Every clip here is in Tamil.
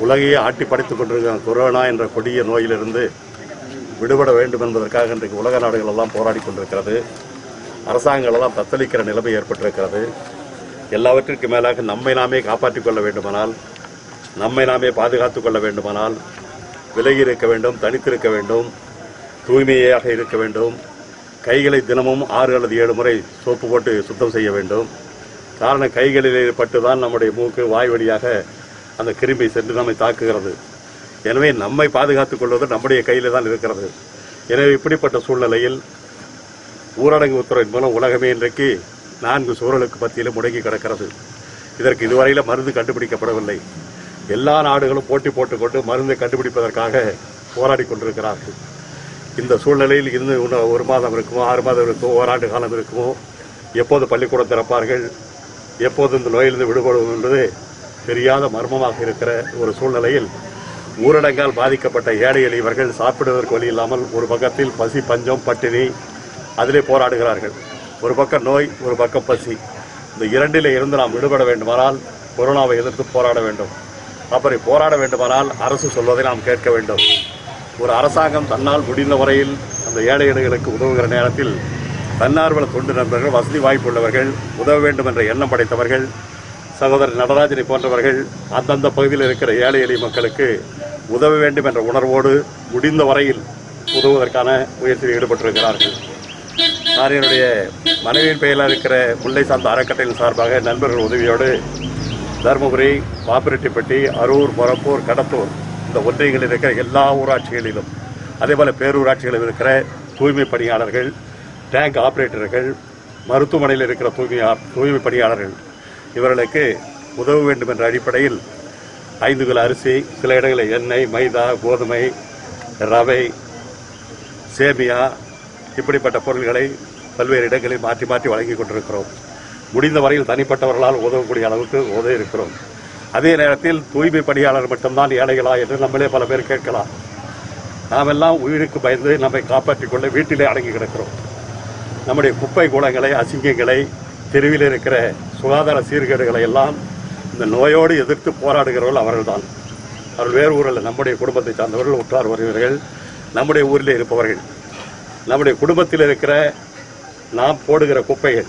உலகையே ஆட்டி படைத்துக் கொண்டிருக்கிற கொரோனா என்ற கொடிய நோயிலிருந்து விடுபட வேண்டும் என்பதற்காக இன்றைக்கு உலக நாடுகள் எல்லாம் போராடி கொண்டிருக்கிறது அரசாங்கங்கள் எல்லாம் தத்தளிக்கிற நிலைமை ஏற்பட்டிருக்கிறது எல்லாவற்றிற்கும் மேலாக நம்மை நாமே காப்பாற்றிக் கொள்ள வேண்டுமானால் நம்மை நாமே பாதுகாத்துக் கொள்ள வேண்டுமானால் விலகி இருக்க வேண்டும் தனித்திருக்க வேண்டும் தூய்மையாக இருக்க வேண்டும் கைகளை தினமும் ஆறு அல்லது ஏழு முறை சோப்பு போட்டு சுத்தம் செய்ய வேண்டும் காரணம் கைகளில் பட்டு தான் நம்முடைய மூக்கு வாய் வழியாக அந்த கிருமி சென்று நம்மை தாக்குகிறது எனவே நம்மை பாதுகாத்துக் கொள்வது நம்முடைய கையில் தான் இருக்கிறது எனவே இப்படிப்பட்ட சூழ்நிலையில் ஊரடங்கு உத்தரவின் மூலம் உலகமே இன்றைக்கு நான்கு சூழலுக்கு மத்தியில் முடங்கி கிடக்கிறது இதற்கு இதுவரையில மருந்து கண்டுபிடிக்கப்படவில்லை எல்லா நாடுகளும் போட்டி போட்டுக்கொண்டு மருந்தை கண்டுபிடிப்பதற்காக போராடி கொண்டிருக்கிறார்கள் இந்த சூழ்நிலையில் இன்னும் இன்னும் ஒரு மாதம் இருக்குமோ ஆறு மாதம் இருக்குமோ ஓராண்டு காலம் இருக்குமோ எப்போது பள்ளிக்கூடம் திறப்பார்கள் எப்போது இந்த நோயிலிருந்து விடுபடுவோம் என்பது தெரியாத மர்மமாக இருக்கிற ஒரு சூழ்நிலையில் ஊரடங்கால் பாதிக்கப்பட்ட ஏழை எளியவர்கள் சாப்பிடுவதற்கு வழி இல்லாமல் ஒரு பக்கத்தில் பசி பஞ்சம் பட்டினி அதிலே போராடுகிறார்கள் ஒரு பக்கம் நோய் ஒரு பக்கம் பசி இந்த இரண்டிலே இருந்து நாம் விடுபட வேண்டுமானால் கொரோனாவை எதிர்த்து போராட வேண்டும் அப்படி போராட வேண்டுமானால் அரசு சொல்வதை நாம் கேட்க வேண்டும் ஒரு அரசாங்கம் தன்னால் முடிந்த வரையில் அந்த ஏழை எளிகளுக்கு உதவுகிற நேரத்தில் தன்னார்வல தொண்டு நண்பர்கள் வசதி வாய்ப்புள்ளவர்கள் உதவ வேண்டும் என்ற எண்ணம் படைத்தவர்கள் சகோதரர் நடராஜனை போன்றவர்கள் அந்தந்த பகுதியில் இருக்கிற ஏழை எளிய மக்களுக்கு உதவ வேண்டும் என்ற உணர்வோடு முடிந்த வரையில் உதவுவதற்கான முயற்சியில் ஈடுபட்டிருக்கிறார்கள் நான் என்னுடைய மனைவியின் பெயரில் இருக்கிற முல்லை சார்ந்த அறக்கட்டளையின் சார்பாக நண்பர்கள் உதவியோடு தருமபுரி பாப்பிரெட்டிப்பட்டி அரூர் மொரப்பூர் கடத்தூர் இந்த ஒன்றியங்களில் இருக்கிற எல்லா ஊராட்சிகளிலும் அதே போல பேரூராட்சிகளில் இருக்கிற தூய்மை பணியாளர்கள் டேங்க் ஆபரேட்டர்கள் மருத்துவமனையில் இருக்கிற தூய்மை தூய்மை பணியாளர்கள் இவர்களுக்கு உதவ வேண்டும் என்ற அடிப்படையில் ஐந்து கிலோ அரிசி சில இடங்களில் எண்ணெய் மைதா கோதுமை ரவை சேமியா இப்படிப்பட்ட பொருள்களை பல்வேறு இடங்களில் மாற்றி மாற்றி வழங்கி கொண்டிருக்கிறோம் முடிந்த வரையில் தனிப்பட்டவர்களால் உதவக்கூடிய அளவுக்கு உதவி இருக்கிறோம் அதே நேரத்தில் தூய்மை பணியாளர் மட்டும்தான் ஏழைகளா என்று நம்மளே பல பேர் கேட்கலாம் நாமெல்லாம் உயிருக்கு பயந்து நம்மை காப்பாற்றிக் கொள்ள வீட்டிலே அடங்கி கிடக்கிறோம் நம்முடைய குப்பை கூலங்களை அசிங்கங்களை தெருவில் இருக்கிற சுகாதார சீர்கேடுகளை எல்லாம் இந்த நோயோடு எதிர்த்து போராடுகிறவர்கள் அவர்கள்தான் அவர்கள் வேறு ஊரில் நம்முடைய குடும்பத்தை சார்ந்தவர்கள் உற்றார் வருகிறவர்கள் நம்முடைய ஊரில் இருப்பவர்கள் நம்முடைய குடும்பத்தில் இருக்கிற நாம் போடுகிற குப்பைகள்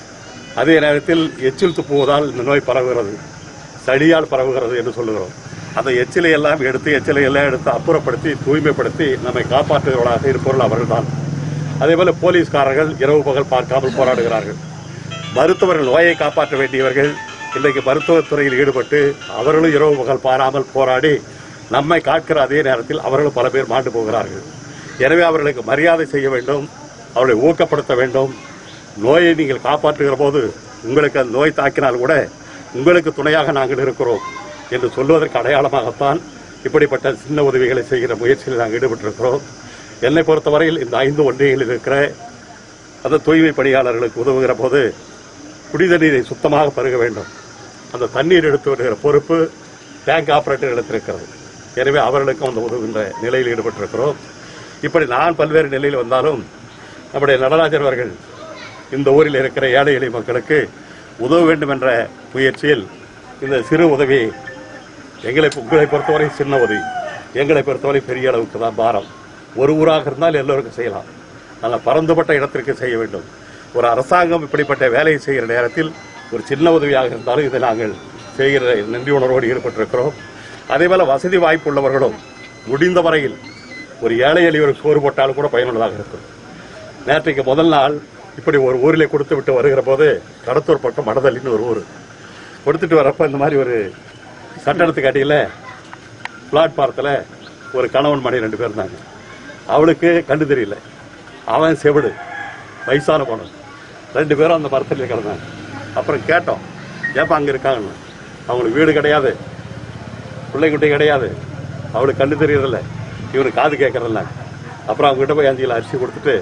அதே நேரத்தில் எச்சில் துப்புவதால் இந்த நோய் பரவுகிறது சளியால் பரவுகிறது என்று சொல்லுகிறோம் அந்த எச்சிலை எல்லாம் எடுத்து எச்சிலை எல்லாம் எடுத்து அப்புறப்படுத்தி தூய்மைப்படுத்தி நம்மை காப்பாற்றுகிறவர்களாக இருப்பவர்கள் அவர்கள்தான் அதேபோல போலீஸ்காரர்கள் இரவு பகல் பார்க்காமல் போராடுகிறார்கள் மருத்துவர்கள் நோயை காப்பாற்ற வேண்டியவர்கள் இன்றைக்கு மருத்துவத்துறையில் ஈடுபட்டு அவர்களும் இரவு பகல் பாராமல் போராடி நம்மை காக்கிற அதே நேரத்தில் அவர்களும் பல பேர் மாண்டு போகிறார்கள் எனவே அவர்களுக்கு மரியாதை செய்ய வேண்டும் அவர்களை ஊக்கப்படுத்த வேண்டும் நோயை நீங்கள் காப்பாற்றுகிற போது உங்களுக்கு அந்த நோய் தாக்கினால் கூட உங்களுக்கு துணையாக நாங்கள் இருக்கிறோம் என்று சொல்வதற்கு அடையாளமாகத்தான் இப்படிப்பட்ட சின்ன உதவிகளை செய்கிற முயற்சியில் நாங்கள் ஈடுபட்டிருக்கிறோம் என்னை பொறுத்தவரையில் இந்த ஐந்து ஒன்றியங்களில் இருக்கிற அந்த தூய்மை பணியாளர்களுக்கு உதவுகிற போது குடித நீரை சுத்தமாக பருக வேண்டும் அந்த தண்ணீர் எடுத்து வருகிற பொறுப்பு டேங்க் ஆபரேட்டர்களுக்கு இருக்கிறது எனவே அவர்களுக்கும் அந்த உதவுகின்ற நிலையில் ஈடுபட்டிருக்கிறோம் இப்படி நான் பல்வேறு நிலையில் வந்தாலும் நம்முடைய நடராஜர் அவர்கள் இந்த ஊரில் இருக்கிற ஏழை எளிய மக்களுக்கு உதவ வேண்டும் என்ற முயற்சியில் இந்த சிறு உதவி எங்களை உங்களை பொறுத்தவரை சின்ன உதவி எங்களை பொறுத்தவரை பெரிய அளவுக்கு தான் பாரம் ஒரு ஊராக இருந்தால் எல்லோருக்கும் செய்யலாம் நல்ல பரந்துபட்ட இடத்திற்கு செய்ய வேண்டும் ஒரு அரசாங்கம் இப்படிப்பட்ட வேலையை செய்கிற நேரத்தில் ஒரு சின்ன உதவியாக இருந்தாலும் இதை நாங்கள் செய்கிற நன்றி உணர்வோடு ஈடுபட்டிருக்கிறோம் அதேபோல வசதி வாய்ப்பு உள்ளவர்களும் முடிந்த வரையில் ஒரு ஏழை எளியவருக்கு சோறு போட்டாலும் கூட பயனுள்ளதாக இருக்கும் நேற்றைக்கு முதல் நாள் இப்படி ஒரு ஊரிலே கொடுத்து விட்டு வருகிற போது கடத்தூர் பக்கம் மடதள்ளின்னு ஒரு ஊர் கொடுத்துட்டு வரப்ப இந்த மாதிரி ஒரு சட்டடத்துக்கு அடியில் பிளாட்பாரத்தில் ஒரு கணவன் மணி ரெண்டு பேர் இருந்தாங்க அவளுக்கு கண்டு தெரியல அவன் செவிடு வயசான பொண்ணு ரெண்டு பேரும் அந்த மரத்துல கிடந்தாங்க அப்புறம் கேட்டோம் ஏப்பா அங்கே இருக்காங்கன்னு அவங்களுக்கு வீடு கிடையாது பிள்ளைக்குட்டி கிடையாது அவளுக்கு கண்டு தெரியறதில்ல இவனுக்கு காது கேட்கறதில்ல அப்புறம் அவங்ககிட்ட போய் அஞ்சு கிலோ அரிசி கொடுத்துட்டு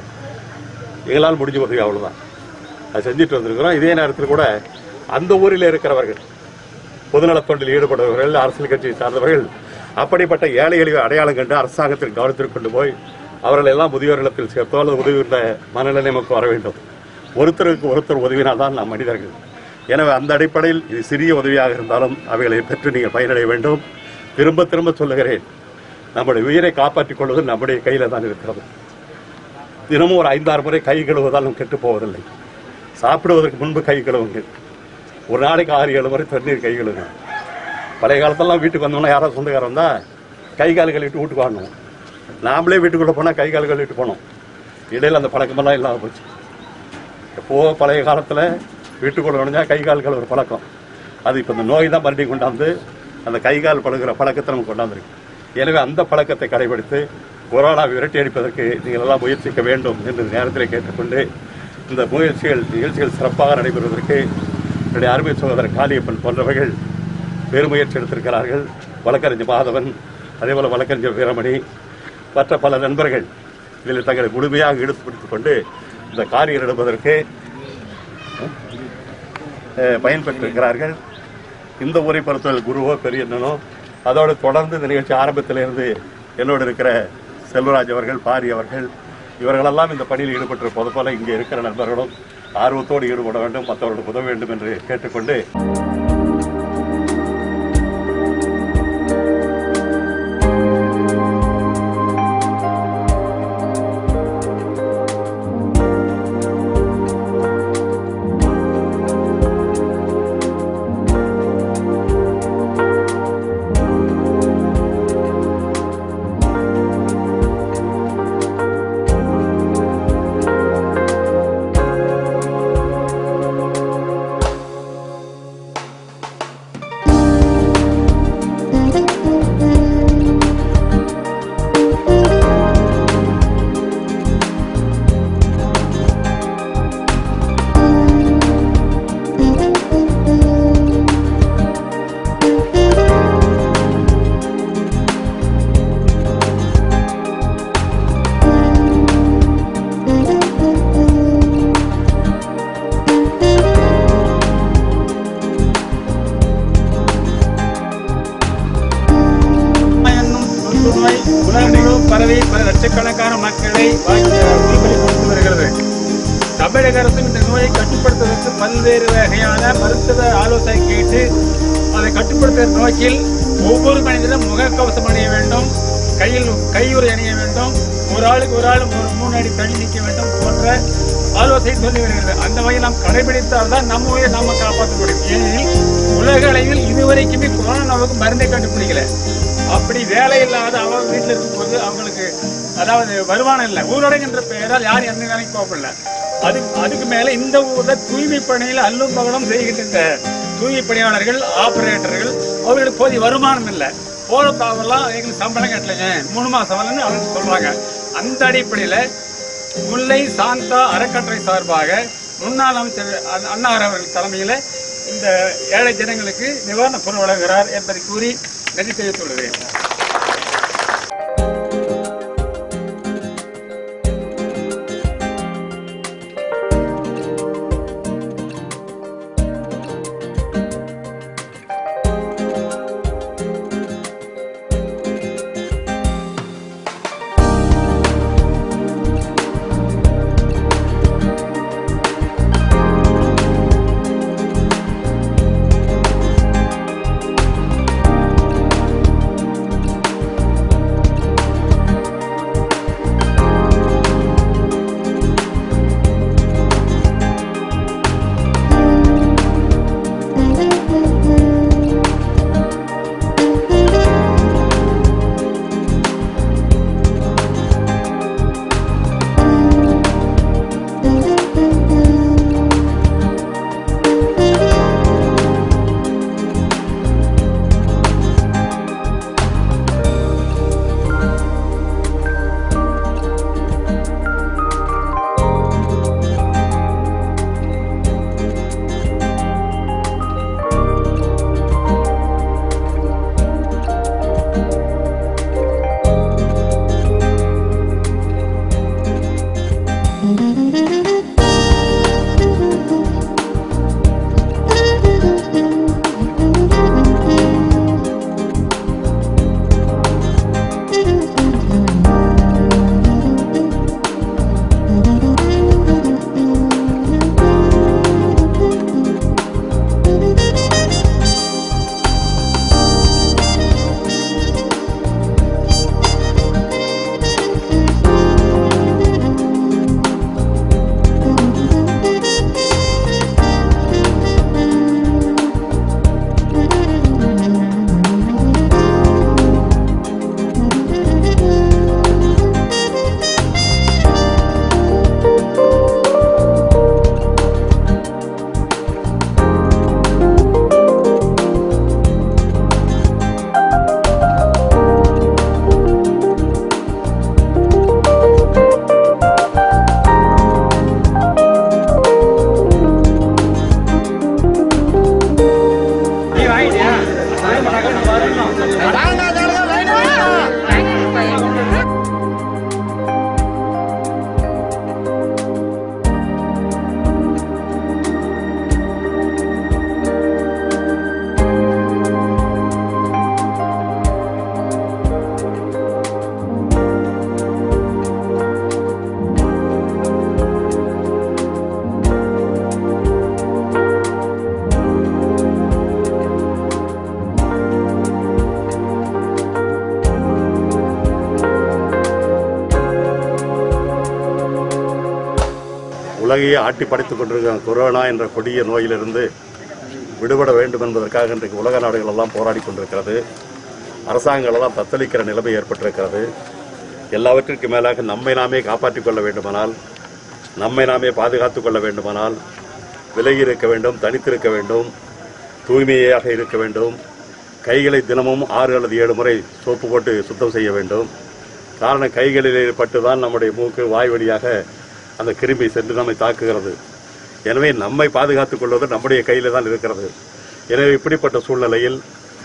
எங்களால் முடிஞ்ச உதவி அவ்வளோதான் அது செஞ்சுட்டு வந்திருக்கிறோம் இதே நேரத்தில் கூட அந்த ஊரில் இருக்கிறவர்கள் பொதுநலத் தொண்டில் ஈடுபடுபவர்கள் அரசியல் கட்சியை சார்ந்தவர்கள் அப்படிப்பட்ட ஏழை எளிய அடையாளம் கண்டு அரசாங்கத்தின் கவனத்திற்கு கொண்டு போய் அவர்கள் எல்லாம் முதியோரிடத்தில் சேர்த்தோ அல்லது உதவுகின்ற மனநிலை நமக்கு வர வேண்டும் ஒருத்தருக்கு ஒருத்தர் உதவினால்தான் நாம் மனிதர்கள் எனவே அந்த அடிப்படையில் இது சிறிய உதவியாக இருந்தாலும் அவைகளை பெற்று நீங்கள் பயனடைய வேண்டும் திரும்ப திரும்ப சொல்லுகிறேன் நம்முடைய உயிரை காப்பாற்றிக் கொள்வது நம்முடைய கையில தான் இருக்கிறது தினமும் ஒரு ஐந்தாறு முறை கை கழுவுவதாலும் கெட்டு போவதில்லை சாப்பிடுவதற்கு முன்பு கை கழுவுங்கள் ஒரு நாளைக்கு ஆறு ஏழு முறை தண்ணீர் கை கழுவுங்க பழைய காலத்தெல்லாம் வீட்டுக்கு வந்தோம்னா யாராவது சொந்தக்காரன் வந்தா கை கால் கழுவிட்டு வீட்டுக்கு வரணும் நாமளே வீட்டுக்குள்ளே போனால் கை கால் கழுவிட்டு போனோம் இடையில அந்த பழக்கமெல்லாம் இல்லாமல் போச்சு எப்போ பழைய காலத்தில் வீட்டுக்குள்ள நுழைஞ்சா கை கால் கழுவுற பழக்கம் அது இப்போ இந்த நோய் தான் மறுபடியும் கொண்டாந்து அந்த கை கால் பழகுற பழக்கத்தை நம்ம கொண்டாந்துருக்கு எனவே அந்த பழக்கத்தை கடைபிடித்து கொரோனா விரட்டி அடிப்பதற்கு நீங்கள் எல்லாம் முயற்சிக்க வேண்டும் என்று இந்த நேரத்தில் கேட்டுக்கொண்டு இந்த முயற்சிகள் நிகழ்ச்சிகள் சிறப்பாக நடைபெறுவதற்கு என்னுடைய அருமை சகோதரர் காளியப்பன் போன்றவர்கள் பெருமுயற்சி எடுத்திருக்கிறார்கள் வழக்கறிஞர் மாதவன் அதேபோல் வழக்கறிஞர் வீரமணி மற்ற பல நண்பர்கள் இதில் தங்களை முழுமையாக ஈடுபடுத்திக் கொண்டு இந்த காரியம் எடுப்பதற்கு அஹ், பயன்பெற்றிருக்கிறார்கள் இந்த ஊரை பொறுத்தவரை குருவோ பெரியண்ணனோ அதோடு தொடர்ந்து இந்த நிகழ்ச்சி ஆரம்பத்திலிருந்து என்னோடு இருக்கிற செல்வராஜ் அவர்கள் பாரி அவர்கள் இவர்களெல்லாம் இந்த பணியில் ஈடுபட்டிருப்பது போல இங்கே இருக்கிற நண்பர்களும் ஆர்வத்தோடு ஈடுபட வேண்டும் மற்றவர்களுக்கு உதவ வேண்டும் என்று கேட்டுக்கொண்டு என்னும் தொற்று நோய் உலகம் முழுவதும் பரவி பல லட்சக்கணக்கான மக்களை வாங்கி- உயிர்பலி கொடுத்து வருகிறது தமிழக அரசும் இந்த நோயை கட்டுப்படுத்துவதற்கு பல்வேறு வகையான மருத்துவ ஆலோசனை கேட்டு அதை கட்டுப்படுத்துவதன் நோக்கில் ஒவ்வொரு மனிதனும் முகக்கவசம் அணிய வேண்டும் கையில் கையுறை அணிய வேண்டும் ஒரு ஆளுக்கு ஒரு ஆள் ஒரு மூணு அடி தள்ளி நிற்க வேண்டும் போன்ற ஆலோசனை சொல்லி வருகிறது அந்த வகையில் நாம் கடைபிடித்தால் தான் நம்ம உயிரை நாம காப்பாற்ற முடியும் ஏனெனில் உலக அளவில் இதுவரைக்குமே கொரோனாவுக்கு மருந்தை கண்டுபிடிக்கல அப்படி வேலை இல்லாத அவங்க வீட்டில் இருக்கும்போது அவங்களுக்கு அதாவது வருமானம் இல்லை ஊரடங்கு என்ற பெயரால் யாரும் எந்த வேலைக்கு போகல அது அதுக்கு மேல இந்த ஊர்ல தூய்மை பணியில் அல்லும் பகலும் செய்கின்ற இந்த தூய்மை பணியாளர்கள் ஆபரேட்டர்கள் அவர்களுக்கு போதிய வருமானம் இல்லை போற தாவெல்லாம் எங்களுக்கு சம்பளம் கட்டலைங்க மூணு மாசம் வரலன்னு அவங்க சொல்றாங்க அந்த அடிப்படையில முல்லை சாந்தா அறக்கட்டளை சார்பாக முன்னாள் அமைச்சர் அண்ணா- அண்ணார் அவர்கள் தலைமையில இந்த ஏழை ஜனங்களுக்கு நிவாரணப் பொருள் வழங்குகிறார் என்பதை கூறி நன்றி தெரிவித்துள்ளது உலகையே ஆட்டி படைத்துக் கொண்டிருக்கிற கொரோனா என்ற கொடிய நோயிலிருந்து விடுபட வேண்டும் என்பதற்காக இன்றைக்கு உலக நாடுகள் எல்லாம் போராடி கொண்டிருக்கிறது அரசாங்கங்கள் எல்லாம் தத்தளிக்கிற நிலைமை ஏற்பட்டிருக்கிறது எல்லாவற்றிற்கும் மேலாக நம்மை நாமே காப்பாற்றிக் கொள்ள வேண்டுமானால் நம்மை நாமே பாதுகாத்துக் கொள்ள வேண்டுமானால் விலகி இருக்க வேண்டும் தனித்திருக்க வேண்டும் தூய்மையாக இருக்க வேண்டும் கைகளை தினமும் ஆறு அல்லது ஏழு முறை சோப்பு போட்டு சுத்தம் செய்ய வேண்டும் காரணம் கைகளில் பட்டு தான் நம்முடைய மூக்கு வாய் வழியாக அந்த கிருமி சென்று நம்மை தாக்குகிறது எனவே நம்மை பாதுகாத்துக் கொள்வது நம்முடைய கையில் தான் இருக்கிறது எனவே இப்படிப்பட்ட சூழ்நிலையில்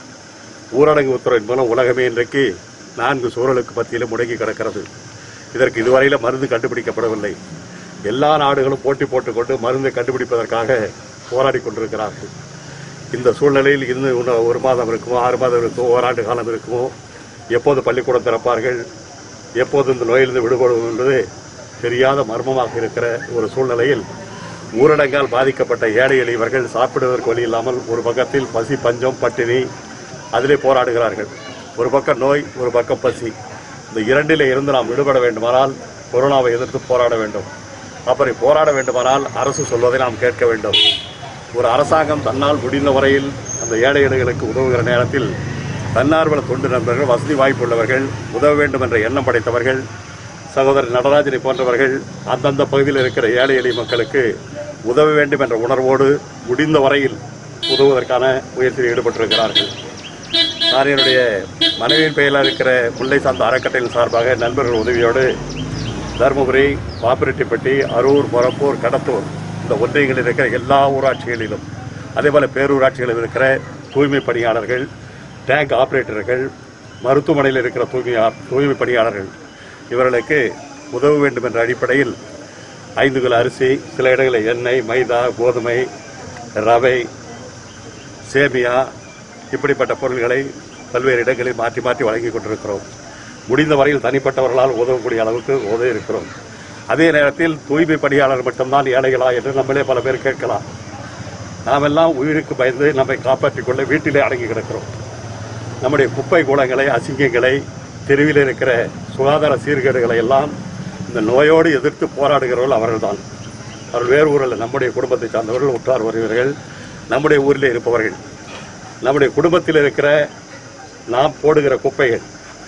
ஊரடங்கு உத்தரவின் மூலம் உலகமே இன்றைக்கு நான்கு சூழலுக்கு மத்தியிலும் முடங்கி கிடக்கிறது இதற்கு இதுவரையில மருந்து கண்டுபிடிக்கப்படவில்லை எல்லா நாடுகளும் போட்டி போட்டுக்கொண்டு மருந்தை கண்டுபிடிப்பதற்காக போராடி கொண்டிருக்கிறார்கள் இந்த சூழ்நிலையில் இன்னும் இன்னும் ஒரு மாதம் இருக்குமோ ஆறு மாதம் இருக்குமோ ஓராண்டு காலம் இருக்குமோ எப்போது பள்ளிக்கூடம் திறப்பார்கள் எப்போது இந்த நோயிலிருந்து விடுபடும் என்பது தெரியாத மர்மமாக இருக்கிற ஒரு சூழ்நிலையில் ஊரடங்கால் பாதிக்கப்பட்ட ஏழை எளியவர்கள் சாப்பிடுவதற்கு வழி இல்லாமல் ஒரு பக்கத்தில் பசி பஞ்சம் பட்டினி அதிலே போராடுகிறார்கள் ஒரு பக்கம் நோய் ஒரு பக்கம் பசி இந்த இரண்டிலே இருந்து நாம் விடுபட வேண்டுமானால் கொரோனாவை எதிர்த்து போராட வேண்டும் அப்படி போராட வேண்டுமானால் அரசு சொல்வதை நாம் கேட்க வேண்டும் ஒரு அரசாங்கம் தன்னால் முடிந்த வரையில் அந்த ஏழை எளிகளுக்கு உதவுகிற நேரத்தில் தன்னார்வல தொண்டு நண்பர்கள் வசதி வாய்ப்புள்ளவர்கள் உதவ வேண்டும் என்ற எண்ணம் படைத்தவர்கள் சகோதரர் நடராஜனை போன்றவர்கள் அந்தந்த பகுதியில் இருக்கிற ஏழை எளிய மக்களுக்கு உதவ வேண்டும் என்ற உணர்வோடு முடிந்த வரையில் உதவுவதற்கான முயற்சியில் ஈடுபட்டிருக்கிறார்கள் நான் என்னுடைய மனைவியின் பெயரில் இருக்கிற முல்லை சார்ந்த அறக்கட்டளையின் சார்பாக நண்பர்கள் உதவியோடு தருமபுரி பாப்பிரெட்டிப்பட்டி அரூர் மொரப்பூர் கடத்தூர் இந்த ஒன்றியங்களில் இருக்கிற எல்லா ஊராட்சிகளிலும் அதேபோல பேரூராட்சிகளில் இருக்கிற தூய்மை பணியாளர்கள் டேங்க் ஆபரேட்டர்கள் மருத்துவமனையில் இருக்கிற தூய்மை தூய்மை பணியாளர்கள் இவர்களுக்கு உதவ வேண்டும் என்ற அடிப்படையில் ஐந்து கிலோ அரிசி சில இடங்களில் எண்ணெய் மைதா கோதுமை ரவை சேமியா இப்படிப்பட்ட பொருள்களை பல்வேறு இடங்களில் மாற்றி மாற்றி வழங்கி கொண்டிருக்கிறோம் முடிந்த வரையில் தனிப்பட்டவர்களால் உதவக்கூடிய அளவுக்கு உதவி இருக்கிறோம் அதே நேரத்தில் தூய்மை பணியாளர் மட்டும்தான் ஏழைகளா என்று நம்மளே பல பேர் கேட்கலாம் நாம் எல்லாம் உயிருக்கு பயந்து நம்மை காப்பாற்றிக் கொள்ள வீட்டிலே அடங்கி கிடக்கிறோம் நம்முடைய குப்பை கூடங்களை அசிங்கங்களை தெருவில் இருக்கிற சுகாதார சீர்கேடுகளை எல்லாம் இந்த நோயோடு எதிர்த்து போராடுகிறவர்கள் அவர்கள்தான் அவர்கள் வேறு ஊரில் நம்முடைய குடும்பத்தை சார்ந்தவர்கள் உற்றார் வருவர்கள் நம்முடைய ஊரில் இருப்பவர்கள் நம்முடைய குடும்பத்தில் இருக்கிற நாம் போடுகிற குப்பைகள்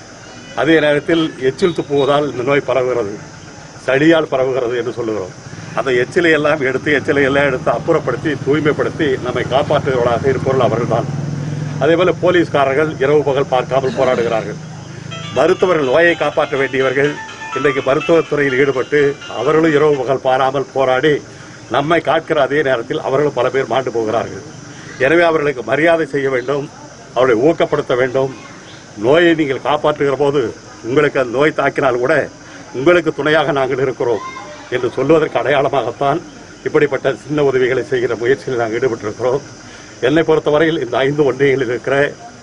அதே நேரத்தில் எச்சில் துப்புவதால் இந்த நோய் பரவுகிறது சளியால் பரவுகிறது என்று சொல்லுகிறோம் அந்த எச்சிலை எல்லாம் எடுத்து எச்சிலை எல்லாம் எடுத்து அப்புறப்படுத்தி தூய்மைப்படுத்தி நம்மை காப்பாற்றுபவர்களாக இருப்பவர்கள் அவர்கள்தான் அதேபோல போலீஸ்காரர்கள் இரவு பகல் பார்க்காமல் போராடுகிறார்கள் மருத்துவர்கள் நோயை காப்பாற்ற வேண்டியவர்கள் இன்றைக்கு மருத்துவத்துறையில் ஈடுபட்டு அவர்களும் இரவு பகல் பாராமல் போராடி நம்மை காக்கிற அதே நேரத்தில் அவர்களும் பல பேர் மாண்டு போகிறார்கள் எனவே அவர்களுக்கு மரியாதை செய்ய வேண்டும் அவர்களை ஊக்கப்படுத்த வேண்டும் நோயை நீங்கள் காப்பாற்றுகிற போது உங்களுக்கு அந்த நோய் தாக்கினால் கூட உங்களுக்கு துணையாக நாங்கள் இருக்கிறோம் என்று சொல்வதற்கு அடையாளமாகத்தான் இப்படிப்பட்ட சின்ன உதவிகளை செய்கிற முயற்சியில் நாங்கள் ஈடுபட்டிருக்கிறோம் என்னை பொறுத்தவரையில் இந்த ஐந்து ஒன்றியங்களில் இருக்கிற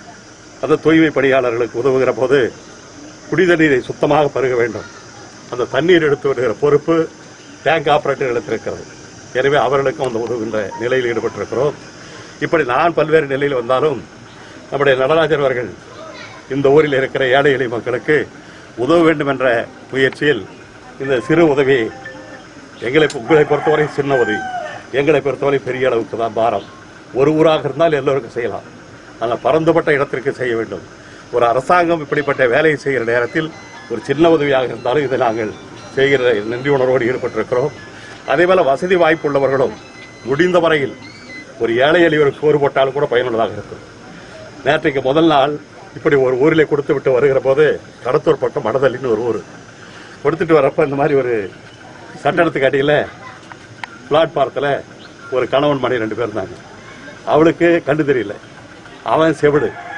அந்த தூய்மை பணியாளர்களுக்கு உதவுகிற போது குடித நீரை சுத்தமாக பருக வேண்டும் அந்த தண்ணீர் எடுத்து வருகிற பொறுப்பு டேங்க் ஆபரேட்டர்களுக்கு இருக்கிறது எனவே அவர்களுக்கும் அந்த உதவுகின்ற நிலையில் ஈடுபட்டிருக்கிறோம் இப்படி நான் பல்வேறு நிலையில் வந்தாலும் நம்முடைய நடராஜர் அவர்கள் இந்த ஊரில் இருக்கிற ஏழை எளிய மக்களுக்கு உதவ வேண்டும் என்ற முயற்சியில் இந்த சிறு உதவி எங்களை உங்களை பொறுத்தவரை சின்ன உதவி எங்களை பொறுத்தவரை பெரிய அளவுக்கு தான் பாரம் ஒரு ஊராக இருந்தால் எல்லோருக்கும் செய்யலாம் ஆனால் பரந்துபட்ட இடத்திற்கு செய்ய வேண்டும் ஒரு அரசாங்கம் இப்படிப்பட்ட வேலையை செய்கிற நேரத்தில் ஒரு சின்ன உதவியாக இருந்தாலும் இதை நாங்கள் செய்கிற நன்றி உணர்வோடு ஈடுபட்டிருக்கிறோம் அதேபோல வசதி வாய்ப்பு உள்ளவர்களும் முடிந்த வரையில் ஒரு ஏழை எளியவருக்கு சோறு போட்டாலும் கூட பயனுள்ளதாக இருக்கும் நேற்றைக்கு முதல் நாள் இப்படி ஒரு ஊரில் கொடுத்து விட்டு வருகிற போது கடத்தூர் பக்கம் மடதள்ளின்னு ஒரு ஊர் கொடுத்துட்டு வரப்ப இந்த மாதிரி ஒரு சட்டடத்துக்கு அடியில் பிளாட்பாரத்தில் ஒரு கணவன் மணி ரெண்டு பேர் இருந்தாங்க அவளுக்கு கண்டு தெரியல அவன் செவிடு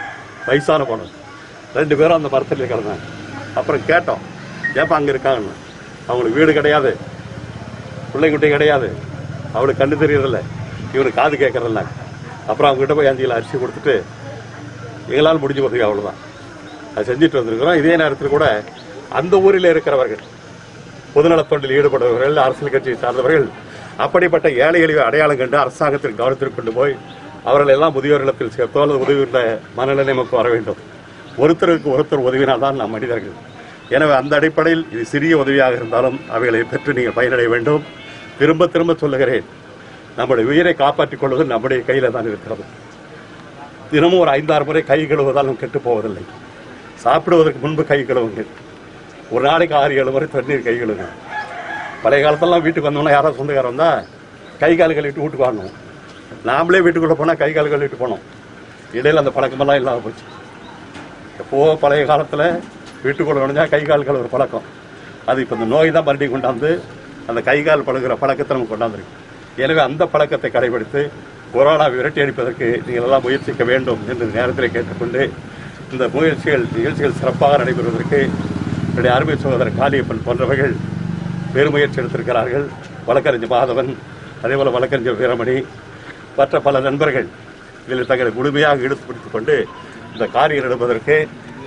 வயசான பொண்ணு ரெண்டு பேரும் அந்த மரத்தில் கிடந்தாங்க அப்புறம் கேட்டோம் ஏப்பா அங்கே இருக்காங்கன்னு அவங்களுக்கு வீடு கிடையாது பிள்ளைங்குட்டி கிடையாது அவளுக்கு கண்ணு தெரியறதில்ல இவனுக்கு காது கேட்கறதில்ல அப்புறம் அவங்ககிட்ட போய் அஞ்சு கிலோ அரிசி கொடுத்துட்டு எங்களால் முடிஞ்ச உதவி அவ்வளோதான் அது செஞ்சுட்டு வந்திருக்கிறோம் இதே நேரத்தில் கூட அந்த ஊரில் இருக்கிறவர்கள் பொதுநலத் தொண்டில் ஈடுபடுபவர்கள் அரசியல் கட்சியை சார்ந்தவர்கள் அப்படிப்பட்ட ஏழைகளை அடையாளம் கண்டு அரசாங்கத்தின் கவனத்திற்கு கொண்டு போய் அவர்கள் எல்லாம் முதியோர் இல்லத்தில் சேர்த்தோ அல்லது உதவியுள்ள மனநிலை நமக்கு வர வேண்டும் ஒருத்தருக்கு ஒருத்தர் உதவினால் தான் நாம் மனிதர்கள் எனவே அந்த அடிப்படையில் இது சிறிய உதவியாக இருந்தாலும் அவைகளை பெற்று நீங்கள் பயனடைய வேண்டும் திரும்ப திரும்ப சொல்லுகிறேன் நம்முடைய உயிரை காப்பாற்றிக் கொள்வது நம்முடைய கையில தான் இருக்கிறது தினமும் ஒரு ஐந்தாறு முறை கை கழுவுவதால் நாம் கெட்டு போவதில்லை சாப்பிடுவதற்கு முன்பு கை கழுவுங்க ஒரு நாளைக்கு ஆறு ஏழு முறை தண்ணீர் கை கழுவுங்க பழைய காலத்தெல்லாம் வீட்டுக்கு வந்தோம்னா யாராவது சொந்தக்காரன் வந்தா கை கால் கழுவிட்டு வீட்டுக்கு வரணும் நாமளே வீட்டுக்குள்ளே போனால் கை கால் கழுவிட்டு போனோம் இடையில அந்த பழக்கமெல்லாம் இல்லாமல் போச்சு எப்போ பழைய காலத்தில் வீட்டுக்குள்ள நுழைஞ்சா கை கால் கழுவுற பழக்கம் அது இப்போ இந்த நோய் தான் மறுபடியும் கொண்டாந்து அந்த கை கால் பழகுற பழக்கத்தை நம்ம கொண்டாந்துருக்கு எனவே அந்த பழக்கத்தை கடைபிடித்து கொரோனா விரட்டி அடிப்பதற்கு நீங்கள் எல்லாம் முயற்சிக்க வேண்டும் என்று இந்த நேரத்தில் கேட்டுக்கொண்டு இந்த முயற்சிகள் நிகழ்ச்சிகள் சிறப்பாக நடைபெறுவதற்கு என்னுடைய அருமை சகோதரர் காளியப்பன் போன்றவர்கள் பெருமுயற்சி எடுத்திருக்கிறார்கள் வழக்கறிஞர் மாதவன் அதேபோல் வழக்கறிஞர் வீரமணி மற்ற பல நண்பர்கள் இதில் தங்களை முழுமையாக ஈடுத்து பிடித்துக் கொண்டு இந்த காரியம் எடுப்பதற்கு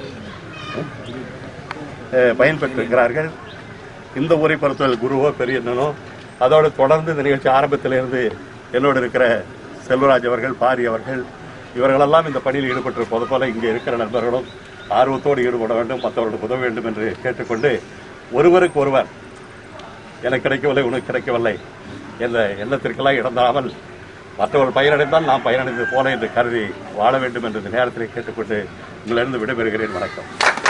அஹ், பயன்பெற்றிருக்கிறார்கள் இந்த ஊரை பொறுத்தவரை குருவோ பெரியண்ணனோ அதோடு தொடர்ந்து இந்த நிகழ்ச்சி ஆரம்பத்திலிருந்து என்னோடு இருக்கிற செல்வராஜ் அவர்கள் பாரி அவர்கள் இவர்களெல்லாம் இந்த பணியில் ஈடுபட்டிருப்பது போல இங்கே இருக்கிற நண்பர்களும் ஆர்வத்தோடு ஈடுபட வேண்டும் மற்றவர்களுக்கு உதவ வேண்டும் என்று கேட்டுக்கொண்டு ஒருவருக்கு ஒருவர் எனக்கு கிடைக்கவில்லை உனக்கு கிடைக்கவில்லை என்ற எண்ணத்திற்கெல்லாம் இடந்தாமல் மற்றவர்கள் பயனடைந்தால் நாம் பயனடைந்தது போல என்று கருதி வாழ வேண்டும் என்று இந்த நேரத்தில் கேட்டுக்கொண்டு உங்களிடம் விடைபெறுகிறேன் வணக்கம்